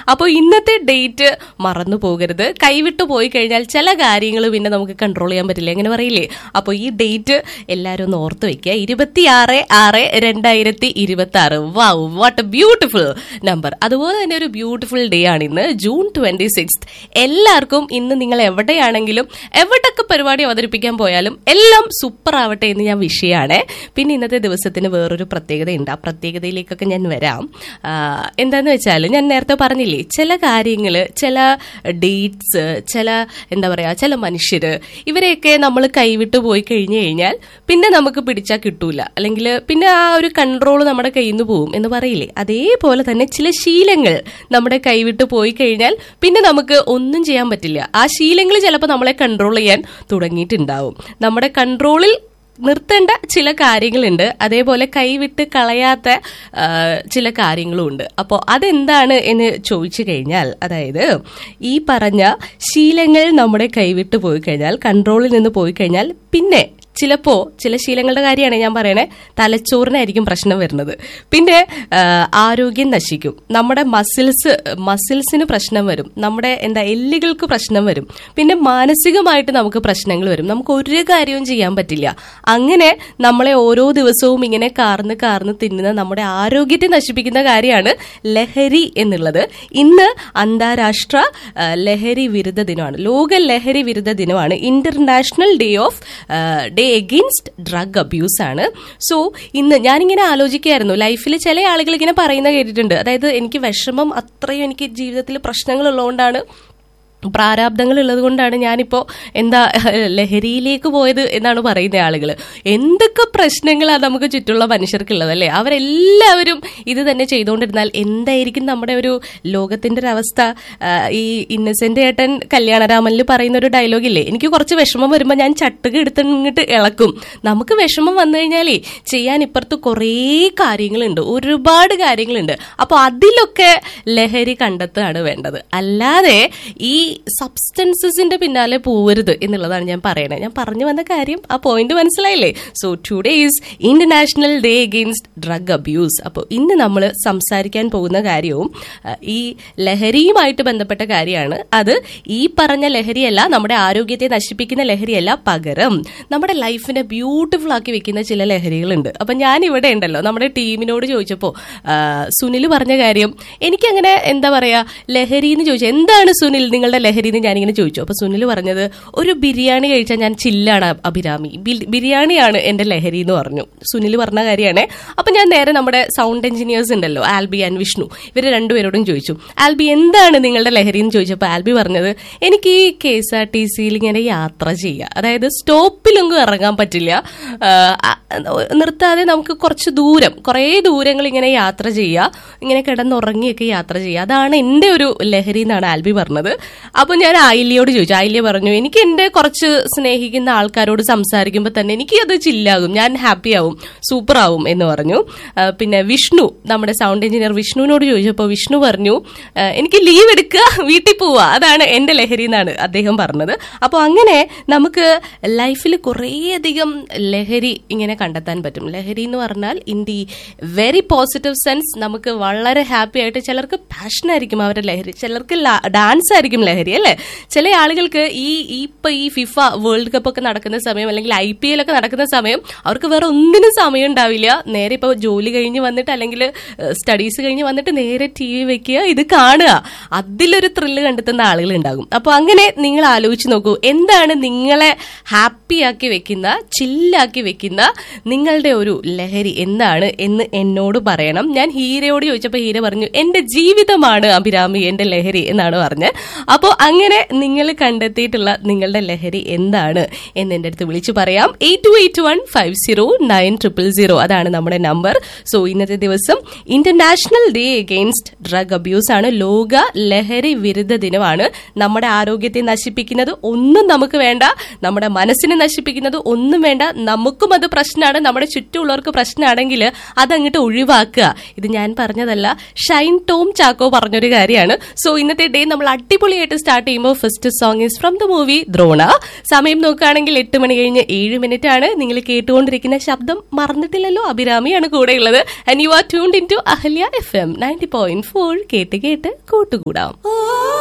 അപ്പോൾ ഇന്നത്തെ ഡേറ്റ് മറന്നു പോകരുത് കൈവിട്ടു പോയി കഴിഞ്ഞാൽ ചില കാര്യങ്ങൾ പിന്നെ നമുക്ക് കൺട്രോൾ ചെയ്യാൻ പറ്റില്ല എങ്ങനെ പറയില്ലേ അപ്പോൾ ഈ ഡേറ്റ് എല്ലാവരും ഒന്ന് ഓർത്ത് വെക്കുക ഇരുപത്തിയാറ് ആറ് രണ്ടായിരത്തി ഇരുപത്തി ആറ് wow what a beautiful number അതുപോലെ തന്നെ ഒരു ബ്യൂട്ടിഫുൾ ഡേ ആണ് ഇന്ന് ജൂൺ ട്വന്റി സിക്സ് എല്ലാവർക്കും ഇന്ന് നിങ്ങൾ എവിടെയാണെങ്കിലും എവിടൊക്കെ പരിപാടി അവതരിപ്പിക്കാൻ പോയാലും എല്ലാം സൂപ്പർ ആവട്ടെ എന്ന് ഞാൻ വിഷയമാണ് പിന്നെ ഇന്നത്തെ ദിവസത്തിന് വേറൊരു പ്രത്യേകതയുണ്ട് ആ പ്രത്യേകതയിലേക്കൊക്കെ ഞാൻ വരാം ആ, എന്താന്ന് വെച്ചാൽ ഞാൻ നേരത്തെ പറഞ്ഞില്ലേ ചില കാര്യങ്ങൾ ചില ഡേറ്റ്സ് ചില എന്താ പറയാ ചില മനുഷ്യര് ഇവരെയൊക്കെ നമ്മൾ കൈവിട്ട് പോയി കഴിഞ്ഞു കഴിഞ്ഞാൽ പിന്നെ നമുക്ക് പിടിച്ചാൽ കിട്ടൂല അല്ലെങ്കിൽ പിന്നെ ആ ഒരു കൺട്രോൾ നമ്മുടെ കയ്യിൽ നിന്ന് പോവും എന്ന് പറയില്ലേ അതേപോലെ തന്നെ ചില ശീലങ്ങൾ നമ്മുടെ കൈവിട്ട് പോയി കഴിഞ്ഞാൽ പിന്നെ നമുക്ക് ഒന്നും ചെയ്യാൻ പറ്റില്ല ആ ശീലങ്ങൾ ചിലപ്പോൾ നമ്മളെ കൺട്രോൾ ചെയ്യാൻ തുടങ്ങിയിട്ടുണ്ടാവും നമ്മുടെ കൺട്രോളിൽ നിർത്തേണ്ട ചില കാര്യങ്ങളുണ്ട് അതേപോലെ കൈവിട്ട് കളയാത്ത ആ, ചില കാര്യങ്ങളും ഉണ്ട് അപ്പോൾ അതെന്താണ് എന്ന് ചോദിച്ചു കഴിഞ്ഞാൽ അതായത് ഈ പറഞ്ഞ ശീലങ്ങൾ നമ്മുടെ കൈവിട്ട് പോയി കഴിഞ്ഞാൽ കൺട്രോളിൽ നിന്ന് പോയി കഴിഞ്ഞാൽ പിന്നെ ചിലപ്പോ ചില ശീലങ്ങളുടെ കാര്യമാണ് ഞാൻ പറയണേ തലച്ചോറിനായിരിക്കും പ്രശ്നം വരുന്നത് പിന്നെ ആ, ആരോഗ്യം നശിക്കും നമ്മുടെ മസിൽസ് മസിൽസിന് പ്രശ്നം വരും നമ്മുടെ എന്താ എല്ലുകൾക്ക് പ്രശ്നം വരും പിന്നെ മാനസികമായിട്ട് നമുക്ക് പ്രശ്നങ്ങൾ വരും നമുക്ക് ഒരു കാര്യവും ചെയ്യാൻ പറ്റില്ല അങ്ങനെ നമ്മളെ ഓരോ ദിവസവും ഇങ്ങനെ കാർന്ന് കാർന്ന് തിന്നുന്ന നമ്മുടെ ആരോഗ്യത്തെ നശിപ്പിക്കുന്ന കാര്യമാണ് ലഹരി എന്നുള്ളത് ഇന്ന് അന്താരാഷ്ട്ര ആ, ലഹരി വിരുദ്ധ ദിനമാണ് ലോക ലഹരി വിരുദ്ധ ദിനമാണ് international day of day against drug abuse ആണ് സോ ഇന്ന് ഞാനിങ്ങനെ ആലോചിക്കുകയായിരുന്നു ലൈഫിൽ ചില ആളുകൾ ഇങ്ങനെ പറയുന്നത് കേട്ടിട്ടുണ്ട് അതായത് എനിക്ക് വിഷമം അത്രയും എനിക്ക് ജീവിതത്തിൽ പ്രശ്നങ്ങൾ ഉള്ളതുകൊണ്ടാണ് പ്രാരാബ്ദങ്ങൾ ഉള്ളത് കൊണ്ടാണ് ഞാനിപ്പോ എന്താ ലഹരിയിലേക്ക് പോയത് എന്നാണ് പറയുന്ന ആളുകൾ എന്തൊക്കെ പ്രശ്നങ്ങളാണ് നമുക്ക് ചുറ്റുള്ള മനുഷ്യർക്കുള്ളത് അല്ലേ അവരെല്ലാവരും ഇത് തന്നെ ചെയ്തുകൊണ്ടിരുന്നാൽ എന്തായിരിക്കും നമ്മുടെ ഒരു ലോകത്തിന്റെ ഒരു അവസ്ഥ ആ, ഈ ഇന്നസെന്റ് ഏട്ടൻ കല്യാണരാമനിൽ പറയുന്ന ഒരു ഡയലോഗ് ഇല്ലേ എനിക്ക് കുറച്ച് വിഷമം വരുമ്പോൾ ഞാൻ ചട്ടുക എടുത്തിട്ട് ഇളക്കും നമുക്ക് വിഷമം വന്നു കഴിഞ്ഞാലേ ചെയ്യാൻ ഇപ്പുറത്ത് കുറേ കാര്യങ്ങളുണ്ട് ഒരുപാട് കാര്യങ്ങളുണ്ട് അപ്പോൾ അതിലൊക്കെ ലഹരി കണ്ടെത്തുകയാണ് വേണ്ടത് അല്ലാതെ ഈ സബ്സ്റ്റൻസസിന്റെ പിന്നാലെ പോവരുത് എന്നുള്ളതാണ് ഞാൻ പറയണത് ഞാൻ പറഞ്ഞു വന്ന കാര്യം ആ പോയിന്റ് മനസ്സിലായില്ലേ so today is international day against drug abuse അപ്പോൾ ഇന്ന് നമ്മൾ സംസാരിക്കാൻ പോകുന്ന കാര്യവും ആ, ഈ ലഹരിയുമായിട്ട് ബന്ധപ്പെട്ട കാര്യമാണ് അത് ഈ പറഞ്ഞ ലഹരിയല്ല നമ്മുടെ ആരോഗ്യത്തെ നശിപ്പിക്കുന്ന ലഹരിയല്ല പകരം നമ്മുടെ ലൈഫിനെ ബ്യൂട്ടിഫുൾ ആക്കി വെക്കുന്ന ചില ലഹരികളുണ്ട് അപ്പൊ ഞാൻ ഇവിടെ ഉണ്ടല്ലോ നമ്മുടെ ടീമിനോട് ചോദിച്ചപ്പോൾ സുനിൽ പറഞ്ഞ കാര്യം എനിക്കങ്ങനെ എന്താ പറയാ ലഹരി എന്ന് ചോദിച്ചു എന്താണ് സുനിൽ നിങ്ങളുടെ ലഹരി എന്ന് ഞാനിങ്ങനെ ചോദിച്ചു അപ്പൊ സുനിൽ പറഞ്ഞത് ഒരു ബിരിയാണി കഴിച്ചാൽ ഞാൻ ചില്ലാണ് അഭിരാമി ബിൽ- ബിരിയാണിയാണ് എന്റെ ലഹരി എന്ന് പറഞ്ഞു സുനിൽ പറഞ്ഞ കാര്യമാണ് അപ്പൊ ഞാൻ നേരെ നമ്മുടെ സൗണ്ട് എഞ്ചിനീയേഴ്സ് ഉണ്ടല്ലോ ആൽബി ആൻഡ് വിഷ്ണു ഇവര് രണ്ടുപേരോടും ചോദിച്ചു ആൽബി എന്താണ് നിങ്ങളുടെ ലഹരി എന്ന് ചോദിച്ചപ്പോൾ ആൽബി പറഞ്ഞത് എനിക്ക് ഈ കെ എസ് ആർ ടി സിയിൽ ഇങ്ങനെ യാത്ര ചെയ്യുക അതായത് സ്റ്റോപ്പിലൊന്നും ഇറങ്ങാൻ പറ്റില്ല ആ, ആ, നിർത്താതെ നമുക്ക് കുറച്ച് ദൂരം കുറേ ദൂരങ്ങൾ ഇങ്ങനെ യാത്ര ചെയ്യുക ഇങ്ങനെ കിടന്നുറങ്ങിയൊക്കെ യാത്ര ചെയ്യുക അതാണ് എൻ്റെ ഒരു ലഹരി എന്നാണ് ആൽബി പറഞ്ഞത് അപ്പോൾ ഞാൻ ആയില്യയോട് ചോദിച്ചു ആയില്യ പറഞ്ഞു എനിക്ക് എൻ്റെ കുറച്ച് സ്നേഹിക്കുന്ന ആൾക്കാരോട് സംസാരിക്കുമ്പോൾ തന്നെ എനിക്ക് അത് ചില്ലാകും ഞാൻ ഹാപ്പി ആവും സൂപ്പർ ആവും എന്ന് പറഞ്ഞു ആ, പിന്നെ വിഷ്ണു നമ്മുടെ സൗണ്ട് എഞ്ചിനീയർ വിഷ്ണുവിനോട് ചോദിച്ചപ്പോൾ വിഷ്ണു പറഞ്ഞു ആ, എനിക്ക് ലീവ് എടുക്കുക വീട്ടിൽ പോവുക അതാണ് എൻ്റെ ലഹരി എന്നാണ് അദ്ദേഹം പറഞ്ഞത് അപ്പോൾ അങ്ങനെ നമുക്ക് ലൈഫിൽ കുറേയധികം ലഹരി ഇങ്ങനെ കണ്ടെത്താൻ പറ്റും ലഹരി എന്ന് പറഞ്ഞാൽ in the very positive sense നമുക്ക് വളരെ ഹാപ്പി ആയിട്ട് ചിലർക്ക് പാഷൻ ആയിരിക്കും അവരുടെ ലഹരി ചിലർക്ക് ഡാൻസ് ആയിരിക്കും ലഹരി അല്ലേ ചില ആളുകൾക്ക് ഈ ഈ ഇപ്പൊ ഈ ഫിഫ വേൾഡ് കപ്പ് ഒക്കെ നടക്കുന്ന സമയം അല്ലെങ്കിൽ ഐ പി എൽ ഒക്കെ നടക്കുന്ന സമയം അവർക്ക് വേറെ ഒന്നിനും സമയം ഉണ്ടാവില്ല നേരെ ഇപ്പൊ ജോലി കഴിഞ്ഞ് വന്നിട്ട് അല്ലെങ്കിൽ സ്റ്റഡീസ് കഴിഞ്ഞ് വന്നിട്ട് നേരെ ടി വി വെക്കുക ഇത് കാണുക അതിലൊരു ത്രില്ല് കണ്ടെത്തുന്ന ആളുകൾ ഉണ്ടാകും അപ്പോൾ അങ്ങനെ നിങ്ങൾ ആലോചിച്ച് നോക്കൂ എന്താണ് നിങ്ങളെ ഹാപ്പിയാക്കി വെക്കുന്ന ചില്ലാക്കി വെക്കുന്ന നിങ്ങളുടെ ഒരു ലഹരി എന്താണ് എന്ന് എന്നോട് പറയണം ഞാൻ ഹീരയോട് ചോദിച്ചപ്പോൾ ഹീര പറഞ്ഞു എന്റെ ജീവിതമാണ് അഭിരാമി എന്റെ ലഹരി എന്നാണ് പറഞ്ഞത് അപ്പോൾ അങ്ങനെ നിങ്ങൾ കണ്ടെത്തിയിട്ടുള്ള നിങ്ങളുടെ ലഹരി എന്താണ് എന്ന് എൻ്റെ അടുത്ത് വിളിച്ചു പറയാം eight two eight one five zero nine triple zero അതാണ് നമ്മുടെ നമ്പർ സോ ഇന്നത്തെ ദിവസം international day against drug abuse ആണ് ലോക ലഹരി വിരുദ്ധ ദിനമാണ് നമ്മുടെ ആരോഗ്യത്തെ നശിപ്പിക്കുന്നത് ഒന്നും നമുക്ക് വേണ്ട നമ്മുടെ മനസ്സിനെ നശിപ്പിക്കുന്നത് ഒന്നും വേണ്ട നമുക്കും അത് പ്രശ്നമാണ് നമ്മുടെ ചുറ്റുമുള്ളവർക്ക് പ്രശ്നമാണെങ്കിൽ അതങ്ങോട്ട് ഒഴിവാക്കുക ഇത് ഞാൻ പറഞ്ഞതല്ല ഷൈൻ ടോം ചാക്കോ പറഞ്ഞൊരു കാര്യമാണ് സോ ഇന്നത്തെ ഡേ നമ്മൾ അടിപൊളിയായിട്ട് പാട്ട് സ്റ്റാർട്ട് ചെയ്യുമ്പോൾ first song is from the movie Drona സമയം നോക്കുകയാണെങ്കിൽ എട്ട് മണി കഴിഞ്ഞ് ഏഴ് മിനിറ്റ് ആണ് നിങ്ങൾ കേട്ടുകൊണ്ടിരിക്കുന്ന ശബ്ദം മറന്നിട്ടില്ലല്ലോ അഭിരാമിയാണ് കൂടെയുള്ളത് and you are tuned in to Ahalya F M ninety point four കേട്ട് കേട്ട് കൂട്ടുകൂടാം